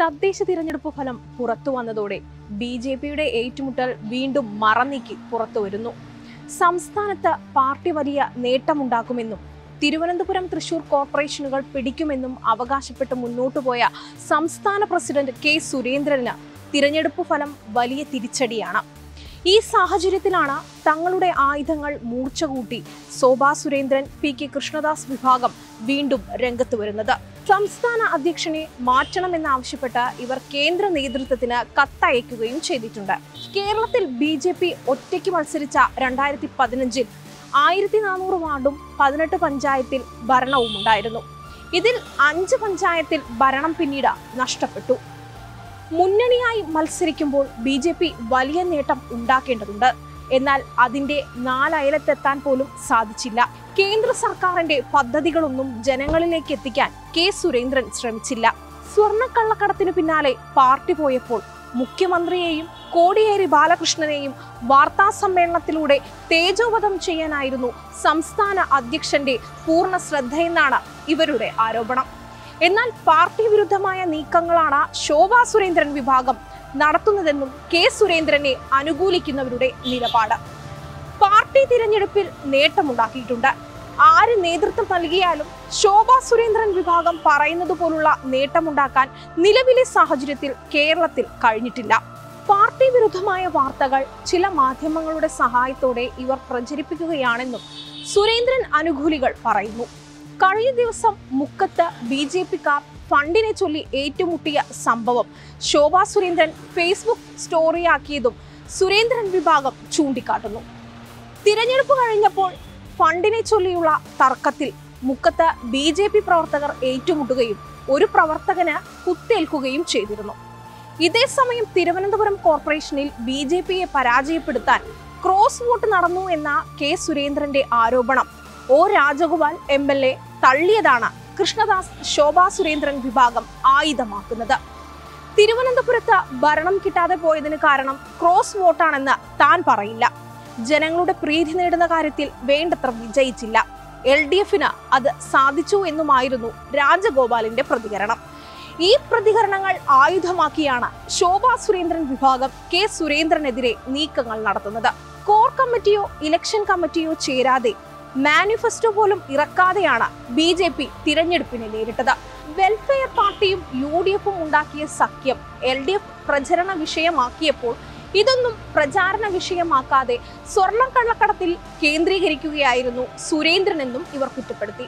തദ്ദേശ തിരഞ്ഞെടുപ്പ് ഫലം പുറത്തു വന്നതോടെ ബി ജെ പിയുടെ ഏറ്റുമുട്ടൽ വീണ്ടും മറനീക്കി പുറത്തു വരുന്നു സംസ്ഥാനത്ത് പാർട്ടി വലിയ നേട്ടമുണ്ടാക്കുമെന്നും തിരുവനന്തപുരം തൃശൂർ കോർപ്പറേഷനുകൾ പിടിക്കുമെന്നും അവകാശപ്പെട്ട് മുന്നോട്ടു പോയ സംസ്ഥാന പ്രസിഡന്റ് കെ സുരേന്ദ്രന് തിരഞ്ഞെടുപ്പ് ഫലം വലിയ തിരിച്ചടിയാണ് ഈ സാഹചര്യത്തിലാണ് തങ്ങളുടെ ആയുധങ്ങൾ മൂർച്ച കൂട്ടി ശോഭാ സുരേന്ദ്രൻ പി കെ കൃഷ്ണദാസ് വിഭാഗം വീണ്ടും രംഗത്ത് വരുന്നത് സംസ്ഥാന അധ്യക്ഷനെ മാറ്റണമെന്നാവശ്യപ്പെട്ട് ഇവർ കേന്ദ്ര നേതൃത്വത്തിന് കത്തയക്കുകയും ചെയ്തിട്ടുണ്ട് കേരളത്തിൽ ബി ജെ പി ഒറ്റയ്ക്ക് മത്സരിച്ച രണ്ടായിരത്തി പതിനഞ്ചിൽ ആയിരത്തി നാനൂറ് വാർഡും പതിനെട്ട് പഞ്ചായത്തിൽ ഭരണവും ഉണ്ടായിരുന്നു ഇതിൽ അഞ്ച് പഞ്ചായത്തിൽ ഭരണം പിന്നീട് നഷ്ടപ്പെട്ടു മുന്നണിയായി മത്സരിക്കുമ്പോൾ ബി ജെ പി വലിയ നേട്ടം ഉണ്ടാക്കേണ്ടതുണ്ട് എന്നാൽ അതിന്റെ നാലയലത്തെത്താൻ പോലും സാധിച്ചില്ല കേന്ദ്ര സർക്കാരിന്റെ പദ്ധതികളൊന്നും ജനങ്ങളിലേക്ക് എത്തിക്കാൻ കെ സുരേന്ദ്രൻ ശ്രമിച്ചില്ല സ്വർണ്ണക്കള്ളക്കടത്തിനു പിന്നാലെ പാർട്ടി പോയപ്പോൾ മുഖ്യമന്ത്രിയെയും കോടിയേരി ബാലകൃഷ്ണനെയും വാർത്താ സമ്മേളനത്തിലൂടെ തേജോവധം ചെയ്യാനായിരുന്നു സംസ്ഥാന അധ്യക്ഷന്റെ പൂർണ്ണ ശ്രദ്ധയെന്നാണ് ഇവരുടെ ആരോപണം എന്നാൽ പാർട്ടി വിരുദ്ധമായ നീക്കങ്ങളാണ് ശോഭാ സുരേന്ദ്രൻ വിഭാഗം നടത്തുന്നതെന്നും കെ സുരേന്ദ്രനെ അനുകൂലിക്കുന്നവരുടെ നിലപാട് പാർട്ടി തിരഞ്ഞെടുപ്പിൽ നേട്ടമുണ്ടാക്കിയിട്ടുണ്ട് ആര് നേതൃത്വം നൽകിയാലും ശോഭാ സുരേന്ദ്രൻ വിഭാഗം പറയുന്നത് പോലുള്ള നേട്ടമുണ്ടാക്കാൻ നിലവിലെ സാഹചര്യത്തിൽ കേരളത്തിൽ കഴിഞ്ഞിട്ടില്ല പാർട്ടി വിരുദ്ധമായ വാർത്തകൾ ചില മാധ്യമങ്ങളുടെ സഹായത്തോടെ ഇവർ പ്രചരിപ്പിക്കുകയാണെന്നും സുരേന്ദ്രൻ അനുകൂലികൾ പറയുന്നു കഴിഞ്ഞ ദിവസം മുക്കത്ത് ബി ജെ പിക്കാർ ഫണ്ടിനെ ചൊല്ലി ഏറ്റുമുട്ടിയ സംഭവം ശോഭാ സുരേന്ദ്രൻ ഫേസ്ബുക്ക് സ്റ്റോറിയാക്കിയതും സുരേന്ദ്രൻ വിഭാഗം ചൂണ്ടിക്കാട്ടുന്നു തിരഞ്ഞെടുപ്പ് കഴിഞ്ഞപ്പോൾ ഫണ്ടിനെ ചൊല്ലിയുള്ള തർക്കത്തിൽ മുക്കത്ത് ബി ജെ പി പ്രവർത്തകർ ഏറ്റുമുട്ടുകയും ഒരു പ്രവർത്തകന് കുത്തേൽക്കുകയും ചെയ്തിരുന്നു ഇതേസമയം തിരുവനന്തപുരം കോർപ്പറേഷനിൽ ബി ജെ പിയെ പരാജയപ്പെടുത്താൻ ക്രോസ് വോട്ട് നടന്നു എന്ന കെ സുരേന്ദ്രന്റെ ആരോപണം O Rajagopal M L A തള്ളിയതാണ് കൃഷ്ണദാസ് ശോഭാ സുരേന്ദ്രൻ വിഭാഗം ആയുധമാക്കുന്നത് തിരുവനന്തപുരത്ത് ഭരണം കിട്ടാതെ പോയതിന് കാരണം ക്രോസ് വോട്ടാണെന്ന് താൻ പറയില്ല ജനങ്ങളുടെ പ്രീതി നേടുന്ന കാര്യത്തിൽ വേണ്ടത്ര വിജയിച്ചില്ല എൽ ഡി എഫിന് അത് സാധിച്ചു എന്നുമായിരുന്നു രാജഗോപാലിന്റെ പ്രതികരണം ഈ പ്രതികരണങ്ങൾ ആയുധമാക്കിയാണ് ശോഭാ സുരേന്ദ്രൻ വിഭാഗം കെ സുരേന്ദ്രനെതിരെ നീക്കങ്ങൾ നടത്തുന്നത് കോർ കമ്മിറ്റിയോ ഇലക്ഷൻ കമ്മിറ്റിയോ ചേരാതെ മാനിഫെസ്റ്റോ പോലും ഇറക്കാതെയാണ് ബി ജെ പി തിരഞ്ഞെടുപ്പിനെ നേരിട്ടത് വെൽഫെയർ പാർട്ടിയും യു ഡി എഫും ഉണ്ടാക്കിയ സഖ്യം എൽ ഡി എഫ് പ്രചരണ വിഷയമാക്കിയപ്പോൾ ഇതൊന്നും പ്രചാരണ വിഷയമാക്കാതെ സ്വർണം കള്ളക്കടത്തിൽ കേന്ദ്രീകരിക്കുകയായിരുന്നു സുരേന്ദ്രനെന്നും ഇവർ കുറ്റപ്പെടുത്തി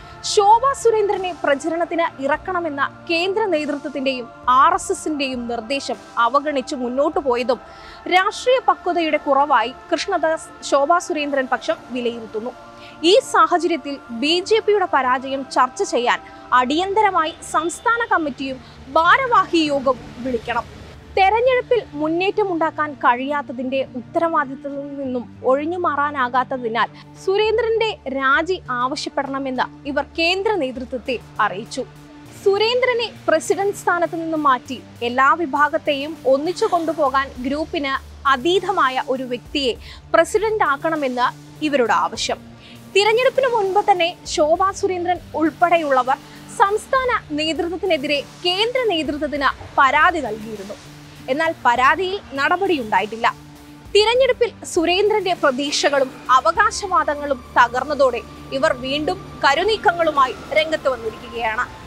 ശോഭ സുരേന്ദ്രനെ പ്രചരണത്തിന് ഇറക്കണമെന്ന കേന്ദ്ര നേതൃത്വത്തിന്റെയും ആർ എസ് എസിന്റെയും നിർദ്ദേശം അവഗണിച്ചു മുന്നോട്ടു പോയതും രാഷ്ട്രീയ പക്വതയുടെ കുറവായി കൃഷ്ണദാസ് ശോഭാ സുരേന്ദ്രൻ പക്ഷം വിലയിരുത്തുന്നു ഈ സാഹചര്യത്തിൽ ബി ജെ പിയുടെ പരാജയം ചർച്ച ചെയ്യാൻ അടിയന്തരമായി സംസ്ഥാന കമ്മിറ്റിയും ഭാരവാഹി യോഗം വിളിക്കണം തെരഞ്ഞെടുപ്പിൽ മുന്നേറ്റമുണ്ടാക്കാൻ കഴിയാത്തതിന്റെ ഉത്തരവാദിത്തത്തിൽ നിന്നും ഒഴിഞ്ഞു മാറാനാകാത്തതിനാൽ സുരേന്ദ്രന്റെ രാജി ആവശ്യപ്പെടണമെന്ന് ഇവർ കേന്ദ്ര നേതൃത്വത്തെ അറിയിച്ചു സുരേന്ദ്രനെ പ്രസിഡന്റ് സ്ഥാനത്ത് നിന്നും മാറ്റി എല്ലാ വിഭാഗത്തെയും ഒന്നിച്ചു കൊണ്ടുപോകാൻ ഗ്രൂപ്പിന് അതീതമായ ഒരു വ്യക്തിയെ പ്രസിഡന്റ് ആക്കണമെന്ന് ഇവരുടെ ആവശ്യം തിരഞ്ഞെടുപ്പിന് മുൻപ് തന്നെ ശോഭാ സുരേന്ദ്രൻ ഉൾപ്പെടെയുള്ളവർ സംസ്ഥാന നേതൃത്വത്തിനെതിരെ കേന്ദ്ര നേതൃത്വത്തിന് പരാതി നൽകിയിരുന്നു എന്നാൽ പരാതിയിൽ നടപടിയുണ്ടായിട്ടില്ല തിരഞ്ഞെടുപ്പിൽ സുരേന്ദ്രന്റെ പ്രതീക്ഷകളും അവകാശവാദങ്ങളും തകർന്നതോടെ ഇവർ വീണ്ടും കരുനീക്കങ്ങളുമായി രംഗത്ത് വന്നിരിക്കുകയാണ്